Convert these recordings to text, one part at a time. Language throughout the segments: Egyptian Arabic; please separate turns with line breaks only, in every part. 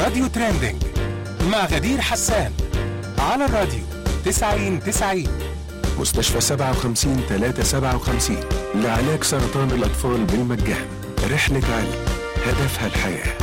راديو ترندنج مع غدير حسان على الراديو 90 90
مستشفى 57 357 لعلاج سرطان الأطفال بالمجان رحلة علم هدفها الحياه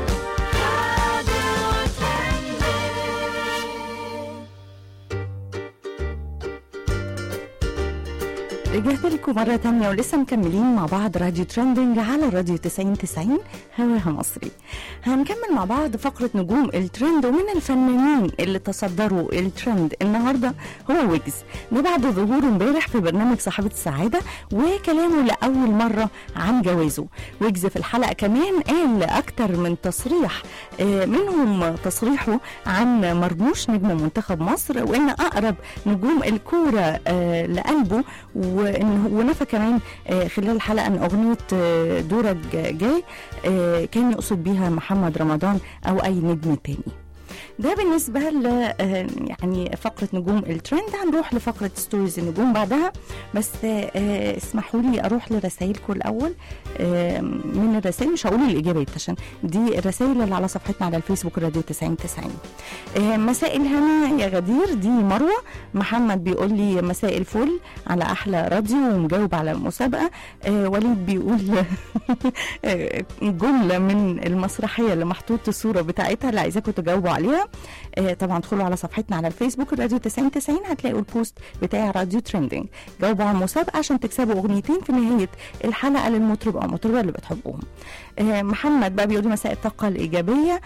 رجعت لكم مرة تانية ولسه مكملين مع بعض راديو ترندنج على راديو 90 90 هواها مصري هنكمل مع بعض فقرة نجوم الترند ومن الفنانين اللي تصدروا الترند النهاردة هو ويجز ده بعد ظهوره امبارح في برنامج صاحبة السعادة وكلامه لأول مرة عن جوازه ويجز في الحلقة كمان قال أكتر من تصريح آه، منهم تصريحه عن مرموش نجم منتخب مصر وإن أقرب نجوم الكورة آه، لقلبه وإن ونفى كمان آه، خلال الحلقة أن أغنية آه، دورك جاي آه، كان يقصد بيها محمد رمضان أو أي نجم تاني ده بالنسبة ل آه، يعني فقرة نجوم الترند هنروح لفقرة ستوريز النجوم بعدها بس آه، اسمحوا لي أروح لرسائلكم الأول آه، من الرسائل مش هقول الإجابات عشان دي الرسائل اللي على صفحتنا على الفيسبوك راديو 90 90 آه، مساء الهنا يا غدير دي مروة محمد بيقول لي مساء الفل على أحلى راديو ومجاوب على المسابقة آه، وليد بيقول آه، جملة من المسرحية اللي محطوط الصورة بتاعتها اللي عايزاكم تجاوبوا عليها آه، طبعا ادخلوا على صفحتنا على الفيسبوك راديو 90 90 هتلاقوا البوست بتاع راديو ترندنج جاوبوا على المسابقة عشان تكسبوا أغنيتين في نهاية الحلقة للمطرب أو المطربة اللي بتحبوهم آه، محمد بقى بيقول لي مساء الطاقة الإيجابية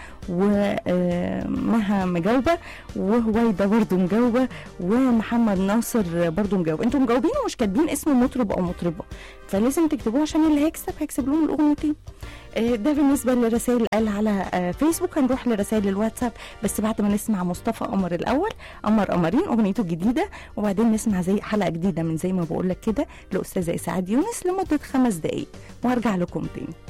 ومها مجاوبة وهويدا برضو مجاوبة ومحمد ناصر برضو مجاوب انتوا مجاوبين ومش كاتبين اسم مطرب أو مطربة فلازم تكتبوه عشان اللي هيكسب هيكسب لهم الأغنيتين آه، ده بالنسبة للرسائل اللي قال على آه، فيسبوك هنروح لرسائل الواتساب بس بعد ما نسمع مصطفى قمر الأول قمر قمرين أغنيته الجديدة وبعدين نسمع زي حلقة جديدة من زي ما بقول لك كده لأستاذة إسعاد يونس لمدة خمس دقايق وهرجع لكم تاني